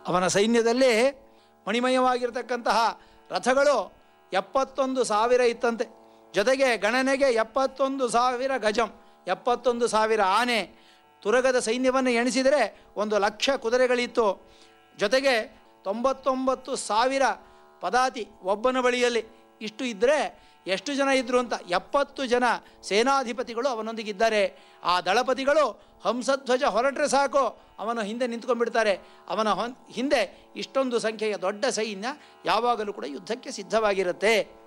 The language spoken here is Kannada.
ಅವನ ಸೈನ್ಯದಲ್ಲಿ ಮಣಿಮಯವಾಗಿರ್ತಕ್ಕಂತಹ ರಥಗಳು ಎಪ್ಪತ್ತೊಂದು ಸಾವಿರ ಇತ್ತಂತೆ ಜೊತೆಗೆ ಗಣನೆಗೆ ಎಪ್ಪತ್ತೊಂದು ಸಾವಿರ ಗಜಂ ಎಪ್ಪತ್ತೊಂದು ಸಾವಿರ ಆನೆ ತುರಗದ ಸೈನ್ಯವನ್ನು ಎಣಿಸಿದರೆ ಒಂದು ಲಕ್ಷ ಕುದುರೆಗಳಿತ್ತು ಜೊತೆಗೆ ತೊಂಬತ್ತೊಂಬತ್ತು ಸಾವಿರ ಪದಾತಿ ಒಬ್ಬನ ಬಳಿಯಲ್ಲಿ ಇಷ್ಟು ಇದ್ದರೆ ಎಷ್ಟು ಜನ ಇದ್ದರು ಅಂತ ಎಪ್ಪತ್ತು ಜನ ಸೇನಾಧಿಪತಿಗಳು ಅವನೊಂದಿಗಿದ್ದಾರೆ ಆ ದಳಪತಿಗಳು ಹಂಸಧ್ವಜ ಹೊರಟ್ರೆ ಸಾಕು ಅವನ ಹಿಂದೆ ನಿಂತ್ಕೊಂಡ್ಬಿಡ್ತಾರೆ ಅವನ ಹೊನ್ ಹಿಂದೆ ಇಷ್ಟೊಂದು ಸಂಖ್ಯೆಯ ದೊಡ್ಡ ಸೈನ್ಯ ಯಾವಾಗಲೂ ಕೂಡ ಯುದ್ಧಕ್ಕೆ ಸಿದ್ಧವಾಗಿರುತ್ತೆ